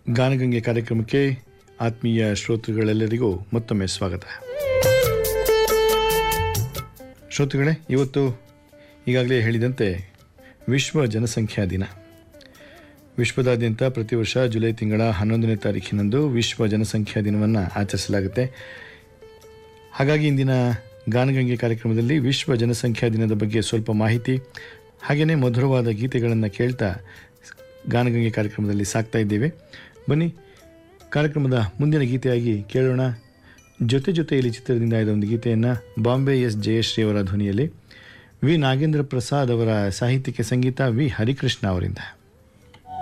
ಗಾನಗಂಗೆ ಕಾರ್ಯಕ್ರಮಕ್ಕೆ ಆತ್ಮೀಯ ಶ್ರೋತೃಗಳೆಲ್ಲರಿಗೂ ಮತ್ತೊಮ್ಮೆ ಸ್ವಾಗತ ಶ್ರೋತೃಗಳೇ ಇವತ್ತು ಈಗಾಗಲೇ ಹೇಳಿದಂತೆ ವಿಶ್ವ ಜನಸಂಖ್ಯಾ ದಿನ ವಿಶ್ವದಾದ್ಯಂತ ಪ್ರತಿ ವರ್ಷ ಜುಲೈ ತಿಂಗಳ ಹನ್ನೊಂದನೇ ತಾರೀಕಿನಂದು ವಿಶ್ವ ಜನಸಂಖ್ಯಾ ದಿನವನ್ನು ಆಚರಿಸಲಾಗುತ್ತೆ ಹಾಗಾಗಿ ಇಂದಿನ ಗಾನಗಂಗೆ ಕಾರ್ಯಕ್ರಮದಲ್ಲಿ ವಿಶ್ವ ಜನಸಂಖ್ಯಾ ದಿನದ ಬಗ್ಗೆ ಸ್ವಲ್ಪ ಮಾಹಿತಿ ಹಾಗೆಯೇ ಮಧುರವಾದ ಗೀತೆಗಳನ್ನು ಕೇಳ್ತಾ ಗಾನಗಂಗೆ ಕಾರ್ಯಕ್ರಮದಲ್ಲಿ ಸಾಕ್ತಾ ಇದ್ದೇವೆ ಬನ್ನಿ ಕಾರ್ಯಕ್ರಮದ ಮುಂದಿನ ಗೀತೆಯಾಗಿ ಕೇಳೋಣ ಜೊತೆ ಜೊತೆಯಲ್ಲಿ ಚಿತ್ರದಿಂದ ಆಯ್ದ ಒಂದು ಗೀತೆಯನ್ನು ಬಾಂಬೆ ಎಸ್ ಜಯಶ್ರೀ ಅವರ ಧ್ವನಿಯಲ್ಲಿ ವಿ ನಾಗೇಂದ್ರ ಪ್ರಸಾದ್ ಅವರ ಸಾಹಿತ್ಯಕ್ಕೆ ಸಂಗೀತ ವಿ ಹರಿಕೃಷ್ಣ ಅವರಿಂದ